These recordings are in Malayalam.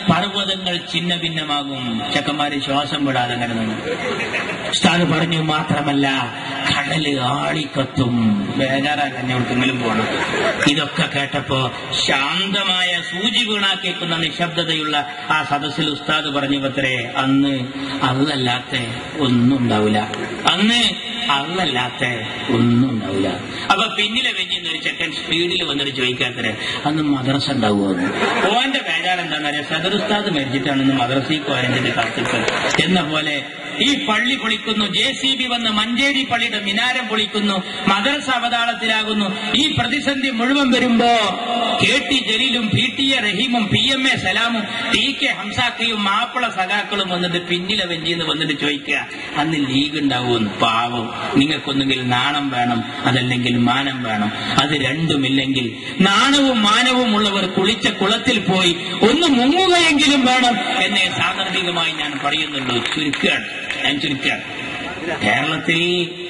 പർവ്വതങ്ങൾ ഛിന്ന ഭിന്നമാകും ചെക്കന്മാര് ശ്വാസം വിടാതെ അങ്ങനെ നിന്നു ഉസ്താദ് പറഞ്ഞു മാത്രമല്ല കടല് ആളിക്കത്തും ബേജാറാക്കാൻ എവിടെക്കെങ്കിലും പോകണം ഇതൊക്കെ കേട്ടപ്പോ ശാന്തമായ സൂചി വീണാ കേൾക്കുന്ന നിശബ്ദതയുള്ള ആ സദസ്സിൽ ഉസ്താദ് പറഞ്ഞു പത്രേ അന്ന് അല്ലല്ലാത്ത ഒന്നും ഉണ്ടാവില്ല അന്ന് അല്ലല്ലാത്ത ഒന്നും ഉണ്ടാവില്ല അപ്പൊ പിന്നിലെ വെഞ്ചിന്ന് ഒരു ചെക്കൻ സ്പീഡിൽ വന്നിട്ട് ചോദിക്കാത്തരെ അന്ന് മദ്രസ ഉണ്ടാവുമോ എന്ന് ഓന്റെ ബേജാർ എന്താണെന്ന് അറിയാം സദർ ഉസ്താദ് മരിച്ചിട്ടാണെന്ന് മദ്രസയിൽ കോരഞ്ചിട്ട് കാത്തിട്ട് എന്ന പോലെ ഈ പള്ളി പൊളിക്കുന്നു ജെ സി ബി വന്ന് മഞ്ചേരി പള്ളിയുടെ മിനാരം പൊളിക്കുന്നു മദ്രസ അവതാളത്തിലാകുന്നു ഈ പ്രതിസന്ധി മുഴുവൻ വരുമ്പോ കെ ടി ജലീലും പി ടി എ റഹീമും പി എം എ സലാമും ടി കെ ഹംസാക്കയും മാപ്പിള സഖാക്കളും വന്നിട്ട് പിന്നിലെ വെഞ്ചിന്ന് വന്നിട്ട് ചോദിക്കുക അന്ന് ലീഗ് ഉണ്ടാവുമെന്ന് പാവം നിങ്ങൾക്കൊന്നെങ്കിൽ നാണം വേണം അതല്ലെങ്കിൽ മാനം വേണം അത് രണ്ടുമില്ലെങ്കിൽ നാണവും മാനവും ഉള്ളവർ കുളിച്ച കുളത്തിൽ പോയി ഒന്ന് മുങ്ങുകയെങ്കിലും വേണം എന്നെ സാന്ദർഭികമായി ഞാൻ പറയുന്നുള്ളൂ ചുരുക്കുകയാണ് ഞാൻ ചുരുക്കുകയാണ് കേരളത്തിൽ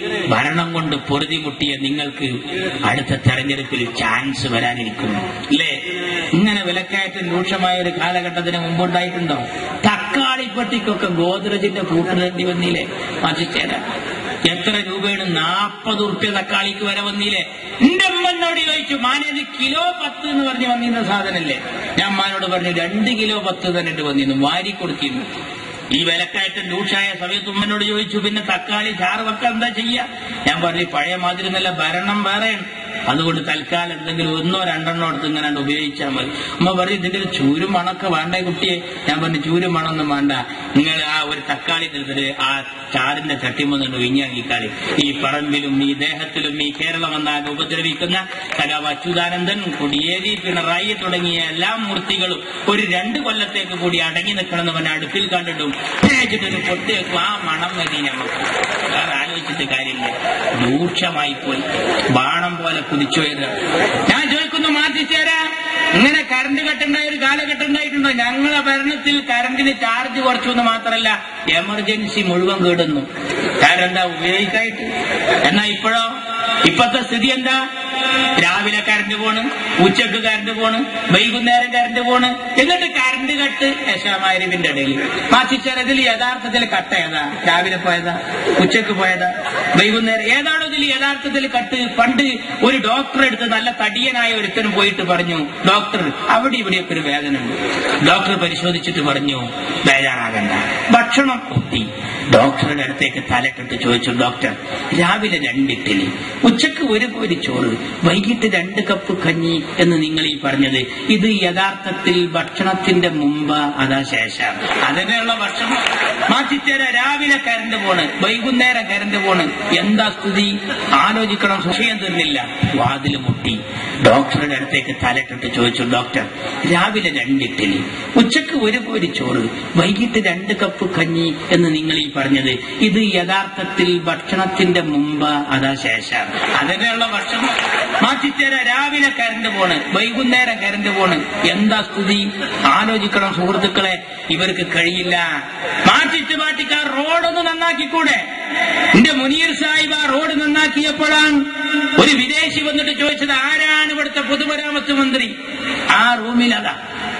ഭരണം കൊണ്ട് പൊറുതിമുട്ടിയ നിങ്ങൾക്ക് അടുത്ത തെരഞ്ഞെടുപ്പിൽ ചാൻസ് വരാനിരിക്കുന്നു അല്ലേ ഇങ്ങനെ വിലക്കയറ്റം രൂക്ഷമായ ഒരു കാലഘട്ടത്തിന് മുമ്പുണ്ടായിട്ടുണ്ടോ തക്കാളിപ്പെട്ടിക്കൊക്കെ ഗോദ്രജിന്റെ കൂട്ടുതേണ്ടി വന്നില്ലേ മതിച്ചേരാ എത്ര രൂപയാണ് നാൽപ്പത് ഉറുപ്പ്യ തക്കാളിക്ക് വരെ വന്നില്ലേ എന്റെ അമ്മനോട് ചോദിച്ചു മാനേജ് കിലോ പത്ത് എന്ന് പറഞ്ഞ് വന്നിരുന്ന സാധനല്ലേ ഞാൻ അമ്മാനോട് പറഞ്ഞു രണ്ട് കിലോ പത്ത് തന്നെ ഇട്ട് വന്നിരുന്നു വാരി കൊടുത്തിരുന്നു ഈ വിലക്കയറ്റം രൂക്ഷായ സമയത്ത് ഉമ്മനോട് ചോദിച്ചു പിന്നെ തക്കാളി ചാറ് വെക്കാൻ എന്താ ചെയ്യാ ഞാൻ പറഞ്ഞു പഴയ മാതിരി നല്ല ഭരണം വേറെയാണ് അതുകൊണ്ട് തൽക്കാലം എന്തെങ്കിലും ഒന്നോ രണ്ടെണ്ണോ എടുത്ത് ഇങ്ങനെ ഉപയോഗിച്ചാൽ മതി ഉമ്മ പറഞ്ഞു ഇതിന്റെ ഒരു ചൂരും മണൊക്കെ വേണ്ടേ കുട്ടിയെ ഞാൻ പറഞ്ഞു ചൂരും മണമൊന്നും വേണ്ട നിങ്ങൾ ആ ഒരു തക്കാളി എടുത്തിട്ട് ആ ചാറിന്റെ ചട്ടിമൊന്നുണ്ട് വിഞ്ഞാങ്ങിക്കാളി ഈ പറമ്പിലും ഈ ദേഹത്തിലും ഈ കേരളം എന്നാകെ ഉപദ്രവിക്കുന്ന സഖാവ് അച്യുതാനന്ദൻ കൊടിയേരി പിണറായി തുടങ്ങിയ എല്ലാ മൂർത്തികളും ഒരു രണ്ട് കൊല്ലത്തേക്ക് കൂടി അടങ്ങി നിൽക്കണമെന്ന് പറഞ്ഞ അടുപ്പിൽ കണ്ടിട്ടും തേച്ചിട്ടൊരു പൊട്ടിയേക്കും ആ മണം മതി നമുക്ക് വേറെ ആലോചിച്ചിട്ട് കാര്യമില്ല രൂക്ഷമായി പോയി ബാണം പോലെ കുതിച്ചുയരുക ഞാൻ ചോദിക്കുന്നു മാറ്റിച്ചേരാ ഇങ്ങനെ കറണ്ട് കട്ടുണ്ടായ ഒരു കാലഘട്ടം ഉണ്ടായിട്ടുണ്ടോ ഞങ്ങളെ ഭരണത്തിൽ കറണ്ടിന് ചാർജ് കുറച്ചു എന്ന് മാത്രമല്ല എമർജൻസി മുഴുവൻ കേടുന്നു കാരണം എന്താ ഉപയോഗിക്കായിട്ട് എന്നാ ഇപ്പോഴോ ഇപ്പത്തെ സ്ഥിതി എന്താ രാവിലെ കറണ്ട് പോണ് ഉച്ചക്ക് കറണ്ട് പോണ് വൈകുന്നേരം കറണ്ട് പോണ് എന്നിട്ട് കറണ്ട് കട്ട് യശാമാരിവിന്റെ ഇടയിൽ മാറ്റിച്ചാൽ ഇതിൽ യഥാർത്ഥത്തിൽ കട്ട് ഏതാ രാവിലെ പോയതാ ഉച്ചക്ക് പോയതാ വൈകുന്നേരം ഏതാണോ ഇതിൽ യഥാർത്ഥത്തിൽ കട്ട് പണ്ട് ഒരു ഡോക്ടറെ അടുത്ത് നല്ല തടിയനായ ഒരുത്തനും പോയിട്ട് പറഞ്ഞു ഡോക്ടർ അവിടെ ഇവിടെയൊക്കെ ഒരു വേദന ഉണ്ട് ഡോക്ടർ പരിശോധിച്ചിട്ട് പറഞ്ഞു ബേജാറാകണ്ട ഭക്ഷണം കൂട്ടി ഡോക്ടറുടെ അടുത്തേക്ക് തലക്കെട്ട് ചോദിച്ചു ഡോക്ടർ രാവിലെ രണ്ട് ഇഡ്ഡലി ഉച്ചക്ക് ഒരു കോരി ചോറ് വൈകിട്ട് രണ്ട് കപ്പ് കഞ്ഞി എന്ന് നിങ്ങൾ ഈ പറഞ്ഞത് ഇത് യഥാർത്ഥത്തിൽ ഭക്ഷണത്തിന്റെ മുമ്പ് അതാ ശേഷം അതിനുള്ള ഭക്ഷണം മാറ്റിച്ചേര രാവിലെ കരണ്ട് പോണ് വൈകുന്നേരം കരണ്ട് പോണ് എന്താ സ്ഥിതി ആലോചിക്കണം സുഷയം തീർന്നില്ല വാതില് മുട്ടി ഡോക്ടറുടെ അടുത്തേക്ക് തലക്കെട്ട് ചോദിച്ചു ഡോക്ടർ രാവിലെ രണ്ട് ഇഡ്ഡലി ഉച്ചക്ക് ഒരു കോരി ചോറ് വൈകിട്ട് രണ്ട് കപ്പ് കഞ്ഞി എന്ന് നിങ്ങൾ ഈ പറഞ്ഞത് ഇത് യഥാർത്ഥത്തിൽ ഭക്ഷണത്തിന്റെ മുമ്പ് അതാ ശേഷം അതിനുള്ള ഭക്ഷണം മാറ്റിച്ചേര രാവിലെ കരണ്ട് പോണ് വൈകുന്നേരം കരണ്ട് പോണ് എന്താ സ്ഥിതി ആലോചിക്കണം സുഹൃത്തുക്കളെ ഇവർക്ക് കഴിയില്ല മാറ്റിച്ച് മാറ്റിക്കാർ റോഡൊന്ന് നന്നാക്കിക്കൂടെ എന്റെ മുനീർ സാഹിബ് ആ റോഡ് നന്നാക്കിയപ്പോഴാണ് ഒരു വിദേശി വന്നിട്ട് ചോദിച്ചത് ആരാണ് ഇവിടുത്തെ പൊതുമരാമത്ത് മന്ത്രി ആ റൂമിൽ അതാ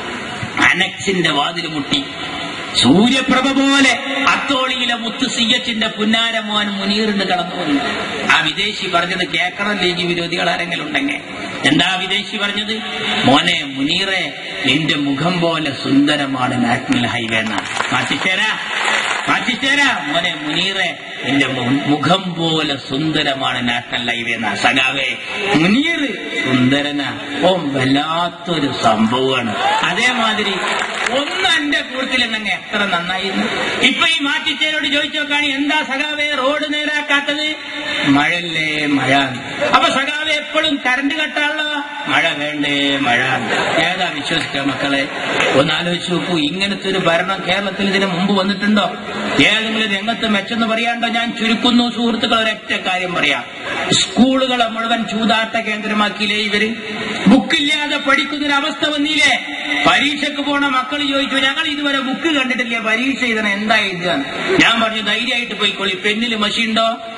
അനക്സിന്റെ വാതിൽ മുട്ടി സൂര്യപ്രഭ പോലെ അത്തോളിയിലെ മുത്ത് സിയച്ചിന്റെ പുന്നാരമോൻ മുനീറിന് കടന്നു വന്നു ആ വിദേശി പറഞ്ഞത് കേക്കണം ലീഗ് വിരോധികൾ ആരെങ്കിലും ഉണ്ടെങ്കിൽ എന്താ വിദേശി പറഞ്ഞത് മോനെ മുനീറെ നിന്റെ മുഖം പോലെ സുന്ദരമാണ് നാഷണൽ ഹൈവേ എന്നാ മാറ്റിച്ചേരാ മാറ്റിച്ചേരാ മോനെ മുനീറെ നിന്റെ മു- മുഖം പോലെ സുന്ദരമാണ് നാഷണൽ ഹൈവേ എന്നാ സഖാവേ മുനീർ സുന്ദരനാ ഓ വല്ലാത്തൊരു സംഭവമാണ് അതേമാതിരി ഒന്ന് എന്റെ കൂട്ടത്തിലെന്നെ എത്ര നന്നായിരുന്നു ഇപ്പൊ ഈ മാറ്റിച്ചേരോട് ചോദിച്ചു നോക്കാണ് എന്താ സഖാവേ റോഡ് നേരാക്കാത്തത് മഴല്ലേ മഴ അപ്പൊ സഖാവെ എപ്പോഴും കറണ്ട് കട്ടാണല്ലോ മഴ വേണ്ടേ മഴ ഏതാ വിശ്വസിക്കുക മക്കളെ ഒന്ന് ആലോചിച്ച് നോക്കൂ ഇങ്ങനത്തെ ഒരു ഭരണം കേരളത്തിൽ ഇതിന് മുമ്പ് വന്നിട്ടുണ്ടോ ഏതെങ്കിലും രംഗത്ത് മെച്ചെന്ന് പറയാണ്ടോ ഞാൻ ചുരുക്കുന്നു സുഹൃത്തുക്കൾ ഒരൊറ്റ കാര്യം പറയാം സ്കൂളുകളെ മുഴുവൻ ചൂതാട്ട കേന്ദ്രമാക്കിയില്ലേ ഇവര് ബുക്കില്ലാതെ പഠിക്കുന്നൊരു അവസ്ഥ വന്നില്ലേ പരീക്ഷയ്ക്ക് പോണ മക്കൾ ചോദിച്ചു ഞങ്ങൾ ഇതുവരെ ബുക്ക് കണ്ടിട്ടില്ല പരീക്ഷ എഴുതണം എന്താ എഴുതുക ഞാൻ പറഞ്ഞു ധൈര്യമായിട്ട് പോയിക്കോളി പെന്നിൽ മഷിയുണ്ടോ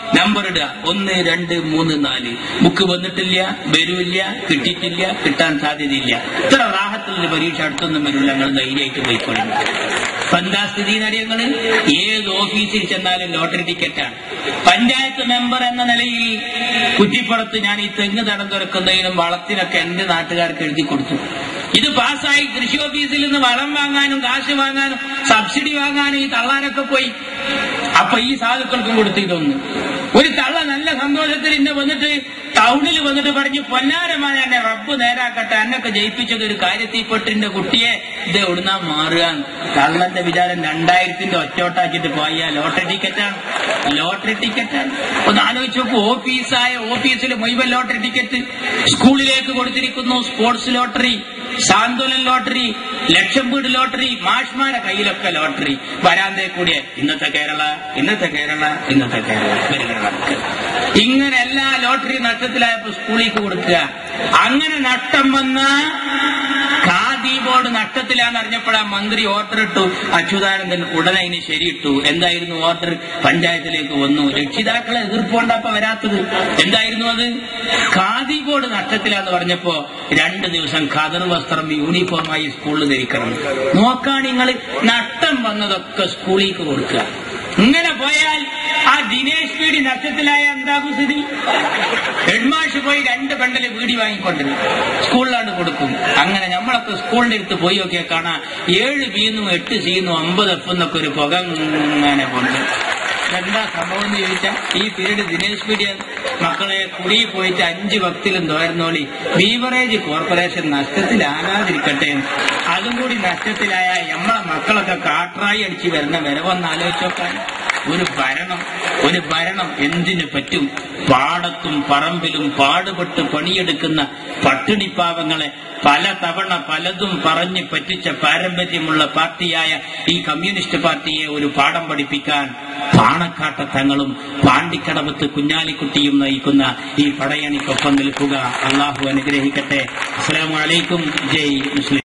നമ്പർ ഇടുക ഒന്ന് രണ്ട് മൂന്ന് നാല് ബുക്ക് വന്നിട്ടില്ല വരൂല്ല കിട്ടിയിട്ടില്ല കിട്ടാൻ സാധ്യതയില്ല ഇത്ര റാഹത്തിലുള്ള പരീക്ഷ അടുത്തൊന്നും വരില്ല ഞങ്ങൾ ധൈര്യമായിട്ട് പോയിക്കൊള്ളുന്നു എന്താ സ്ഥിതി അറിയങ്ങള് ഏത് ഓഫീസിൽ ചെന്നാലും ലോട്ടറി ടിക്കറ്റാണ് പഞ്ചായത്ത് മെമ്പർ എന്ന നിലയിൽ കുറ്റിപ്പുറത്ത് ഞാൻ ഈ തെങ്ങ് തടം തുറക്കുന്നതിനും വളത്തിനൊക്കെ എന്റെ നാട്ടുകാർക്ക് എഴുതി കൊടുത്തു ഇത് പാസ്സായി കൃഷി ഓഫീസിൽ നിന്ന് വളം വാങ്ങാനും കാശ് വാങ്ങാനും സബ്സിഡി വാങ്ങാനും ഈ തള്ളാനൊക്കെ പോയി അപ്പൊ ഈ സാധുക്കൾക്കും കൊടുത്തു ഇതൊന്ന് ഒരു തള്ള നല്ല സന്തോഷത്തിൽ ഇന്നെ വന്നിട്ട് ടൗണിൽ വന്നിട്ട് പറഞ്ഞു പൊന്നാരമായ എന്നെ റബ്ബ് നേരാക്കട്ടെ എന്നൊക്കെ ജയിപ്പിച്ചത് ഒരു കാര്യത്തിൽപ്പെട്ടിന്റെ കുട്ടിയെ ഇത് എവിടുന്നാ മാറുക തള്ളന്റെ വിചാരം രണ്ടായിരത്തിന്റെ ഒറ്റോട്ടാക്കിട്ട് പോയ ലോട്ടറി ടിക്കറ്റാണ് ലോട്ടറി ടിക്കറ്റാണ് ഒന്ന് ആലോചിച്ച് നോക്കൂ ഓഫീസായ ഓഫീസിൽ മുഴുവൻ ലോട്ടറി ടിക്കറ്റ് സ്കൂളിലേക്ക് കൊടുത്തിരിക്കുന്നു സ്പോർട്സ് ലോട്ടറി സാന്ത്വനം ലോട്ടറി ലക്ഷം വീട് ലോട്ടറി മാഷ്മാരെ കയ്യിലൊക്കെ ലോട്ടറി വരാന്തേ കൂടിയ ഇന്നത്തെ കേരള ഇന്നത്തെ കേരള ഇന്നത്തെ കേരള വരുന്ന കണക്ക് ഇങ്ങനെ എല്ലാ ലോട്ടറി നഷ്ടത്തിലായപ്പോ സ്കൂളിലേക്ക് കൊടുക്കുക അങ്ങനെ നഷ്ടം വന്ന ഖാദി ബോർഡ് നഷ്ടത്തിലാന്ന് അറിഞ്ഞപ്പോഴാ മന്ത്രി ഓർഡർ ഇട്ടു അച്യുതാനന്ദൻ ഉടനെ അതിന് ശരിയിട്ടു എന്തായിരുന്നു ഓർഡർ പഞ്ചായത്തിലേക്ക് വന്നു രക്ഷിതാക്കളെ എതിർപ്പുകൊണ്ടപ്പ വരാത്തത് എന്തായിരുന്നു അത് ഖാദി ബോർഡ് നഷ്ടത്തിലാന്ന് പറഞ്ഞപ്പോ രണ്ട് ദിവസം ഖദർ വസ്ത്രം യൂണിഫോമായി സ്കൂളിൽ ധരിക്കണം നോക്കാൻ നിങ്ങൾ നഷ്ടം വന്നതൊക്കെ സ്കൂളിലേക്ക് കൊടുക്കുക ഇങ്ങനെ പോയാൽ ആ ദിനേശ് പീടി നഷ്ടത്തിലായ എന്താകും സ്ഥിതി ഹെഡ്മാഷ് പോയി രണ്ട് ബണ്ടല് വീടി വാങ്ങിക്കൊണ്ടിരുന്നു സ്കൂളിലാണ് കൊടുക്കും അങ്ങനെ നമ്മളൊക്കെ സ്കൂളിന്റെ അടുത്ത് പോയി നോക്കിയാൽ കാണാം ഏഴ് ബീന്നും എട്ട് സീന്നും അമ്പത് എഫ് എന്നൊക്കെ ഒരു പുക ഇങ്ങനെ കൊണ്ട് എന്താ സംഭവം എന്ന് ചോദിച്ചാൽ ഈ പീരീഡ് ദിനേശ് പീഡിയ മക്കളെ കുടി പോയിട്ട് അഞ്ച് ഭക്തിലും തോരുന്നോളി ബീവറേജ് കോർപ്പറേഷൻ നഷ്ടത്തിലാകാതിരിക്കട്ടെ അതും കൂടി നഷ്ടത്തിലായ നമ്മളെ മക്കളൊക്കെ കാട്രായി അടിച്ച് വരുന്ന വരവൊന്ന് ആലോചിച്ച് നോക്കാൻ ഒരു ഭരണം ഒരു ഭരണം എന്തിനു പറ്റും പാടത്തും പറമ്പിലും പാടുപെട്ട് പണിയെടുക്കുന്ന പട്ടിണിപ്പാവങ്ങളെ പല തവണ പലതും പറഞ്ഞ് പറ്റിച്ച പാരമ്പര്യമുള്ള പാർട്ടിയായ ഈ കമ്മ്യൂണിസ്റ്റ് പാർട്ടിയെ ഒരു പാഠം പഠിപ്പിക്കാൻ പാണക്കാട്ട തങ്ങളും പാണ്ടിക്കടവത്ത് കുഞ്ഞാലിക്കുട്ടിയും നയിക്കുന്ന ഈ പടയണിക്കൊപ്പം നിൽക്കുക അള്ളാഹു അനുഗ്രഹിക്കട്ടെ അസ്സലാമു അലൈക്കും ജയ് മുസ്ലിം